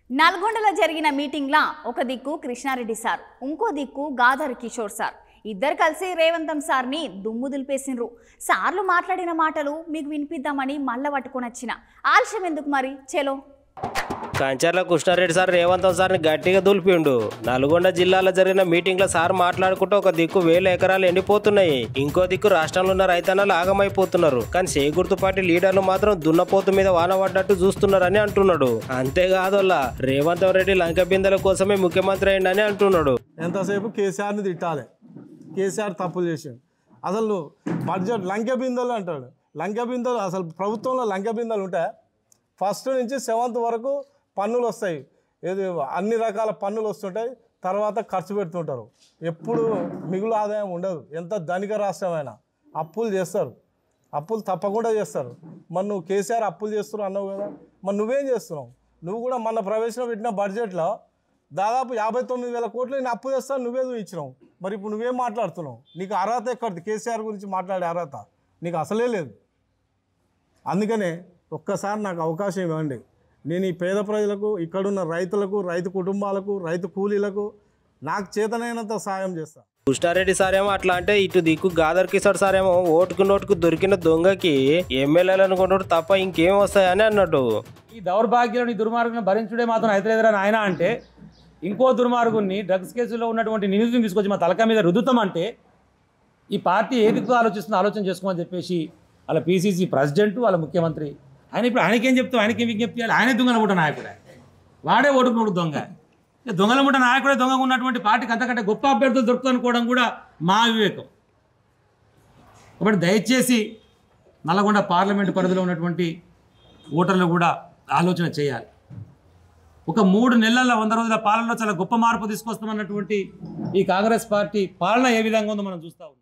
నల్గొండలో జరిగిన మీటింగ్లా ఒక దిక్కు కృష్ణారెడ్డి సార్ ఇంకో దిక్కు గాధర్ కిషోర్ సార్ ఇద్దరు కలిసి రేవంతం సార్ని దుమ్ము దులిపేసిండ్రు సార్లు మాట్లాడిన మాటలు మీకు వినిపిద్దామని మళ్ళా పట్టుకొని వచ్చిన ఆలస్యం ఎందుకు మరి చెలో కంచర్ల కృష్ణారెడ్డి సార్ రేవంతం సార్ని గట్టిగా దులిపిండు నల్గొండ జిల్లాలో జరిగిన మీటింగ్ లో సార్ మాట్లాడుకుంటూ ఒక దిక్కు వేల ఎకరాలు ఎండిపోతున్నాయి ఇంకో దిక్కు రాష్ట్రంలో ఉన్న రైతన్నలు ఆగమైపోతున్నారు కానీ చేకూర్తు పార్టీ లీడర్లు మాత్రం దున్నపోతు మీద వాన పడ్డట్టు చూస్తున్నారని అంటున్నాడు అంతేకాదోల్లా రేవంత్ రెడ్డి లంక బిందెల కోసమే ముఖ్యమంత్రి అయిందని అంటున్నాడు ఎంతసేపు కేసీఆర్ని తిట్టాలి కేసీఆర్ తప్పులు చేసిండు అసలు నువ్వు బడ్జెట్ లంకె బిందెలు అంటాడు లంకె బిందెలు అసలు ప్రభుత్వంలో లంకె బిందెలు ఉంటాయి ఫస్ట్ నుంచి సెవెంత్ వరకు పన్నులు వస్తాయి ఏది అన్ని రకాల పన్నులు వస్తుంటాయి తర్వాత ఖర్చు పెడుతుంటారు ఎప్పుడు మిగులు ఆదాయం ఉండదు ఎంత ధనిక రాష్ట్రమైనా అప్పులు చేస్తారు అప్పులు తప్పకుండా చేస్తారు మరి నువ్వు కేసీఆర్ అప్పులు చేస్తున్నావు అన్నావు కదా మరి నువ్వేం చేస్తున్నావు నువ్వు కూడా మన ప్రవేశపెట్టిన బడ్జెట్లో దాదాపు యాభై తొమ్మిది వేల కోట్లు నేను అప్పు చేస్తాను నువ్వే ఇచ్చినావు మరి ఇప్పుడు నువ్వేం మాట్లాడుతున్నావు నీకు అర్హత ఎక్కడిది కేసీఆర్ గురించి మాట్లాడే అర్హత నీకు అసలే లేదు అందుకనే ఒక్కసారి నాకు అవకాశం ఇవ్వండి నేను ఈ పేద ప్రజలకు ఇక్కడున్న రైతులకు రైతు కుటుంబాలకు రైతు కూలీలకు నాకు చేతనైనంత సాయం చేస్తాను కృష్ణారెడ్డి సార్ ఏమో అట్లా అంటే ఇటు దిక్కు గాదర్ కిషోర్ సార్ ఏమో ఓటుకు నోటుకు దొరికిన దొంగకి ఎమ్మెల్యేలు అనుకుంటాడు తప్ప ఇంకేం వస్తాయని అన్నట్టు ఈ దౌర్భాగ్యం ఈ దుర్మార్గులను భరించుడే మాత్రం అయితలేదురా ఆయన అంటే ఇంకో దుర్మార్గుని డ్రగ్స్ కేసులో ఉన్నటువంటి నిందితుని తీసుకొచ్చి మా తలక మీద రుద్దుతామంటే ఈ పార్టీ ఏ దిక్కు ఆలోచిస్తుందో ఆలోచన చేసుకోమని చెప్పేసి వాళ్ళ పీసీసీ ప్రెసిడెంట్ వాళ్ళ ముఖ్యమంత్రి ఆయన ఇప్పుడు ఆయనకేం చెప్తాం ఆయనకేం విజ్ఞప్తి చేయాలి ఆయనే దొంగల ముఠ నాయకుడే వాడే ఓటుకు నోటు దొంగ ఇక దొంగల ముఠ నాయకుడే దొంగగా ఉన్నటువంటి పార్టీకి అంతకంటే గొప్ప అభ్యర్థులు దొరుకుతానుకోవడం కూడా మా వివేకం కాబట్టి దయచేసి నల్లగొండ పార్లమెంటు పరిధిలో ఉన్నటువంటి ఓటర్లు కూడా ఆలోచన చేయాలి ఒక మూడు నెలల వంద రోజుల పాలనలో చాలా గొప్ప మార్పు తీసుకొస్తామన్నటువంటి ఈ కాంగ్రెస్ పార్టీ పాలన ఏ విధంగా ఉందో మనం చూస్తా ఉన్నాం